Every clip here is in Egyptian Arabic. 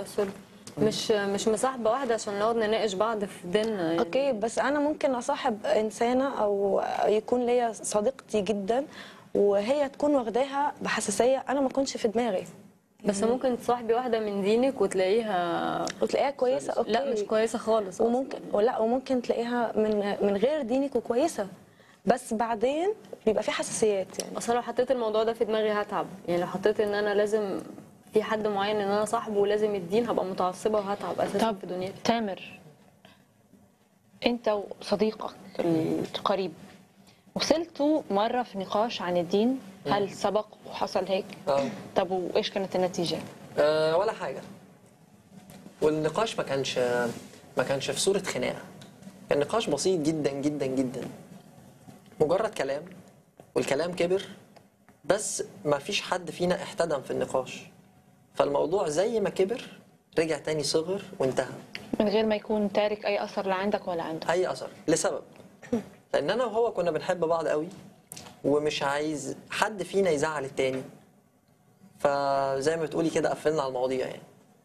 سوري مش مش مصاحبه واحده عشان نقعد نناقش بعض في ديننا يعني. اوكي بس انا ممكن اصاحب انسانه او يكون ليا صديقتي جدا وهي تكون واخداها بحساسيه انا ما اكونش في دماغي بس ممكن تصاحبي واحده من دينك وتلاقيها وتلاقيها كويسه اوكي لا مش كويسه خالص وممكن ولا وممكن تلاقيها من من غير دينك وكويسه بس بعدين بيبقى في حساسيات يعني اصل لو حطيت الموضوع ده في دماغي هتعب يعني لو حطيت ان انا لازم في حد معين ان انا صاحبه ولازم الدين هبقى متعصبه وهتعب اساسا في دنيتي تامر انت وصديقك القريب وصلتوا مره في نقاش عن الدين هل سبق وحصل هيك اه طب وايش كانت النتيجه آه، ولا حاجه والنقاش ما كانش ما كانش في صوره خناقه كان نقاش بسيط جدا جدا جدا مجرد كلام والكلام كبر بس ما فيش حد فينا احتدم في النقاش فالموضوع زي ما كبر رجع تاني صغر وانتهى من غير ما يكون تارك اي اثر لا عندك ولا عنده اي اثر لسبب لان انا وهو كنا بنحب بعض قوي ومش عايز حد فينا يزعل التاني فزي ما بتقولي كده قفلنا على المواضيع يعني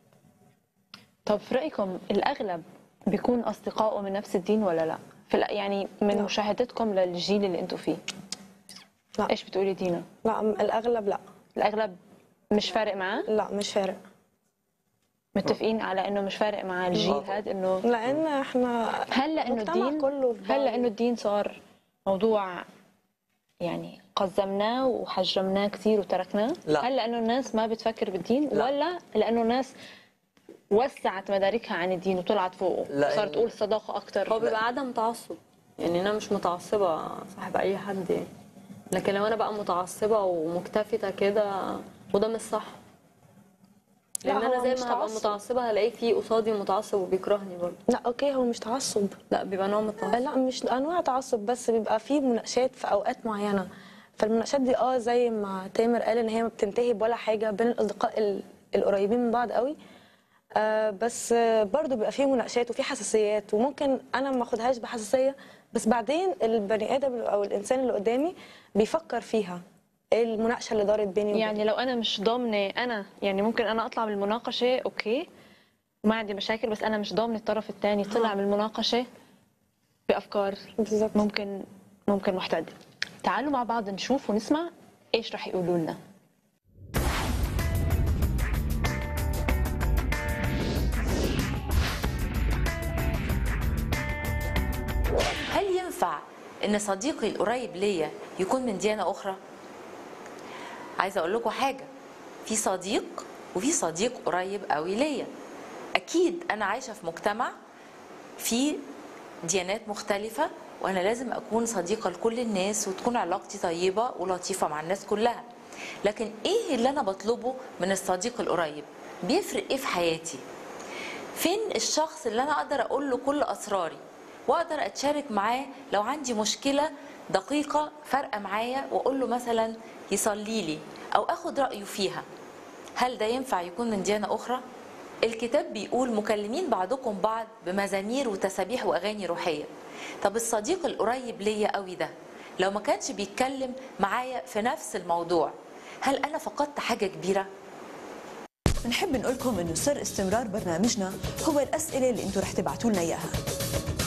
طب في رايكم الاغلب بيكون اصدقائه من نفس الدين ولا لا في الأ- يعني من لا. مشاهدتكم للجيل اللي انتوا فيه لا ايش بتقولي دينا لا الاغلب لا الاغلب مش فارق معاه لا مش فارق متفقين على انه مش فارق مع الجيل آه. هذا انه لان احنا هل لانه المجتمع الدين كله في هل بعض. لانه الدين صار موضوع يعني قزمناه وحجمناه كثير وتركناه لا. هل لانه الناس ما بتفكر بالدين لا. ولا لانه الناس وسعت مداركها عن الدين وطلعت فوقه لأن- صارت تقول صداقه اكثر هو بيبقى عدم تعصب يعني انا مش متعصبه صاحب اي حد يعني لكن لو انا بقى متعصبه ومكتفته كده وده مش صح لا، لان هو انا زي مش ما هبقى تعصب. متعصبه هلاقي في قصادي متعصب وبيكرهني برضه لا اوكي هو مش تعصب لا بيبقى نوع من التعصب لا مش انواع تعصب بس بيبقى في مناقشات في اوقات معينه فالمناقشات دي اه زي ما تامر قال ان هي ما بتنتهي بولا حاجه بين الاصدقاء ال- القريبين من بعض قوي آه بس آه برضه بيبقى في مناقشات وفي حساسيات وممكن انا ما اخدهاش بحساسيه بس بعدين البني ادم او الانسان اللي قدامي بيفكر فيها إيه المناقشه اللي دارت بيني وبينه يعني لو انا مش ضامنه انا يعني ممكن انا اطلع من المناقشه اوكي ما عندي مشاكل بس انا مش ضامنه الطرف الثاني طلع من المناقشه بافكار بالظبط ممكن ممكن محتد تعالوا مع بعض نشوف ونسمع ايش رح يقولوا لنا هل ينفع ان صديقي القريب ليا يكون من ديانه اخرى عايزه اقول لكم حاجه في صديق وفي صديق قريب قوي ليا اكيد انا عايشه في مجتمع فيه ديانات مختلفه وانا لازم اكون صديقه لكل الناس وتكون علاقتي طيبه ولطيفه مع الناس كلها لكن ايه اللي انا بطلبه من الصديق القريب بيفرق ايه في حياتي فين الشخص اللي انا اقدر اقول له كل اسراري واقدر اتشارك معاه لو عندي مشكله دقيقه فارقه معايا واقول له مثلا يصلي لي او اخد رايه فيها هل ده ينفع يكون من ديانه اخرى الكتاب بيقول مكلمين بعضكم بعض بمزامير وتسابيح واغاني روحيه طب الصديق القريب ليا قوي ده لو ما كانش بيتكلم معايا في نفس الموضوع هل انا فقدت حاجه كبيره نحب نقول لكم انه سر استمرار برنامجنا هو الاسئله اللي انتم رح تبعتوا لنا اياها